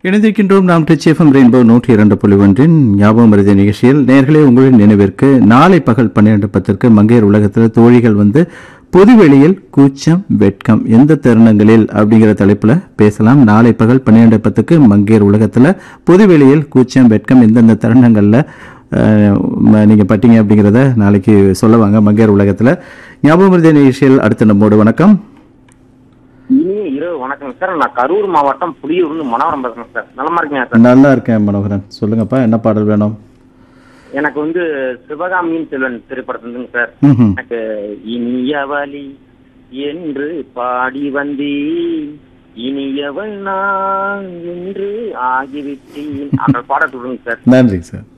இணைந்திருக்கின்றோம் நாம் டிச்சிஎஃப்எம் ரெயின்போ நூற்றி இரண்டு புள்ளி ஒன்றின் ஞாபகம் மருதி நிகழ்ச்சியில் நேர்களே உங்களின் நினைவிற்கு நாளை பகல் பன்னிரண்டு பத்திற்கு மங்கையர் உலகத்தில் தோழிகள் வந்து பொதுவெளியில் கூச்சம் வெட்கம் எந்த தருணங்களில் அப்படிங்கிற தலைப்புல பேசலாம் நாளை பகல் பன்னிரண்டு பத்துக்கு மங்கையர் உலகத்துல பொதுவெளியில் கூச்சம் வெட்கம் எந்தெந்த தருணங்கள்ல அஹ், ம- நீங்க பட்டீங்க அப்படிங்கிறத நாளைக்கு சொல்லுவாங்க மங்கையர் உலகத்துல ஞாபகம் மருதி நிகழ்ச்சியில் அடுத்த நம்மோடு வணக்கம் இனிய இரவு வணக்கம் சார் நான் கரூர் மாவட்டம் புலியூர்னு மனோரம் பேசுறேன் சார் நலமா இருக்கீங்க சார் நல்லா இருக்கேன் மனோகரன் சொல்லுங்கப்பா என்ன பாடல் வேணும் எனக்கு வந்து சிவகாமியின் செல்வன் திரைப்படத்துங்க சார் ம்ஹும். எனக்கு இனிய வழி என்று பாடி வந்தீ இனியவள் நான் என்று ஆகிவிட்டேன் அந்த பாடல் சொல்லுங்க சார் நன்றி சார்